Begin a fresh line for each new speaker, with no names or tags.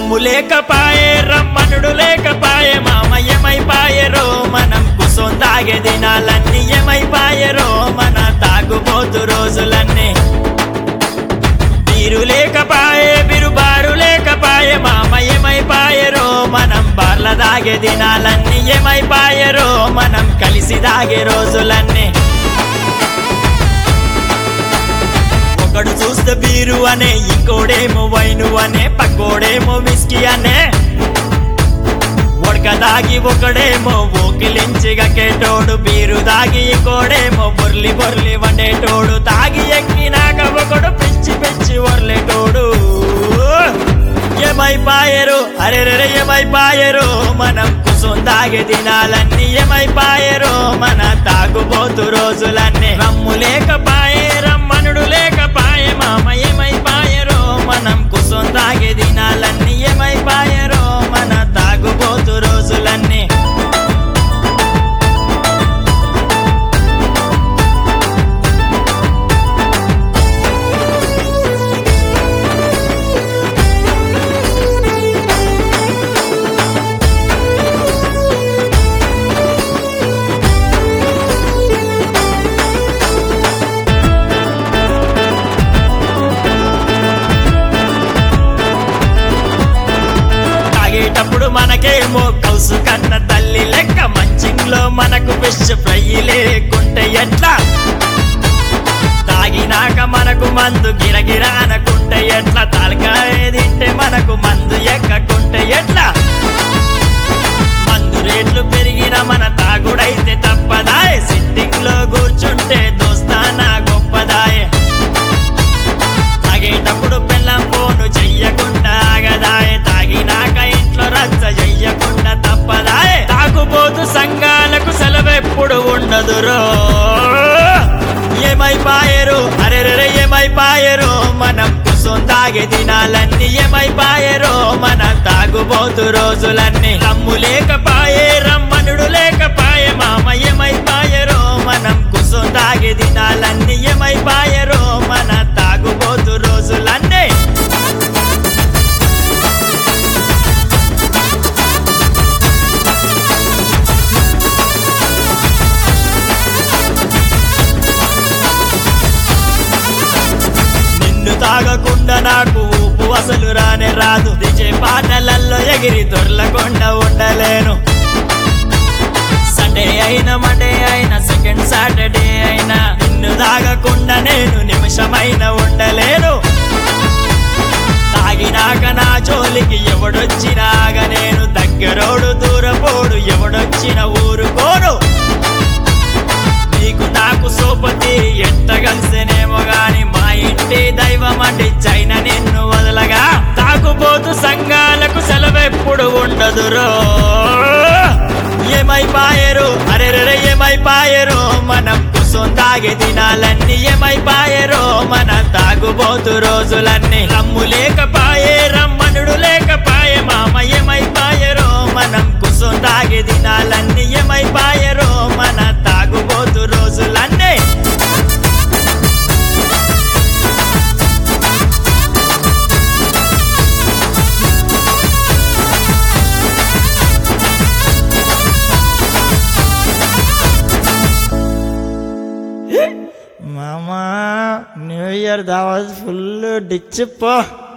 రమ్ము లేకపాయే రమ్మనుడు లేకపాయే మామయ్యమైపాయరో మనం కుసోం తాగే దినాలన్నీ ఏమైపాయరో మన తాగుబోతు రోజులన్నీ బీరు లేకపాయే బిరుబారు లేకపాయే మామయ్యమైపాయరో మనం బార్ల దాగే దినాలన్నీ ఏమైపాయరో మనం కలిసి దాగే రోజులన్నీ ఒకడు చూస్తే బీరు అనే ఇంకోడేమో వైను అనే పక్కోడేమో విస్కీ అనే ఒడక దాగి ఒకడేమో ఓకిలించిగకేటోడు బీరు దాగి ఇంకోడేమో బొర్లి బొర్లి వండేటోడు తాగి ఎక్కినాక ఒకడు పిచ్చి పిచ్చి వర్లేటోడు ఏమైపాయరు అరే రే ఏమైపాయరు మనం కుసం తాగే దినాలన్నీ ఏమైపాయరు మన తాగుబోతు రోజులన్నీ రమ్ము లేకపాయే రమ్మనుడు లేకపాయే మామ ఏమైపాయరో మనం కుసం తాగే దినాలన్నీ ఏమైపాయరో మన తాగుబోతు రోజులన్నీ తాగేటప్పుడు మనకేమో కౌసు కన్న తల్లి లెక్క మంచింగ్లో మనకు ఫిష్ ఫ్రై లేకుంటే ఎట్లా తాగినాక మనకు మందు గిరగిర అనకుంటే ఎట్లా తలకాయ తింటే మనకు మందు ఎక్కకుంటే ఎట్లా మందు రేట్లు పెరిగిన మన తాగుడైతే తప్పదాయే సిట్టింగ్ లో కూర్చుంటే దోస్తానా గొప్పదాయే తాగేటప్పుడు పెళ్ళం ఫోను చెయ్యకుండా ఆగదాయే తాగినాక ఇంట్లో రచ్చ చెయ్యకుండా తప్పదాయే తాగుబోతు సంఘాలకు సెలవెప్పుడు ఉండదురో ఏమైపాయరు అరే రే ఏమైపాయరు మనం కుసం తాగే దినాలన్నీ ఏమైపాయరు మన తాగుబోతు రోజులన్నీ రమ్ము లేకపాయే రమ్మనుడు లేకపాయే మామ ఏమైపాయరో మనం కుసం తాగే దినాలన్నీ ఏమైపాయరో మన తాగుబోతు రోజులన్నీ నిన్ను తాగకుండా నాకు ఊపు అసలు రానే రాదు దిజే పాటలల్లో ఎగిరి దొర్లకుండా ఉండలేను సండే అయినా మండే అయినా సెకండ్ సాటర్డే అయినా నిన్ను తాగకుండా నేను నిమిషమైన ఉండలేను తాగినాక నా జోలికి ఎవడొచ్చినాగ నేను దగ్గరోడు దూరపోడు ఎవడొచ్చిన ఊరుకోను నీకు నాకు సోపతి ఎంత కలిసేనేమో గాని మా ఇంటి దైవం అంటే చైన నిన్ను వదలగా తాగుబోతు సంఘాలకు సెలవెప్పుడు ఉండదురో ఏమైపాయరు అరే రే ఏమైపాయరు మనం కుసం తాగే దినాలన్నీ ఏమైపాయరో మన తాగుబోతు రోజులన్నీ రమ్ము లేకపాయే రమ్మనుడు లేకపాయే మామ ఏమైపాయరో మనం కుసం తాగే దినాలన్నీ ఏమైపాయరో మన తాగుబోతు రోజులన్నీ మామా న్యూ ఇయర్ దావత్ ఫుల్ డిచ్ పో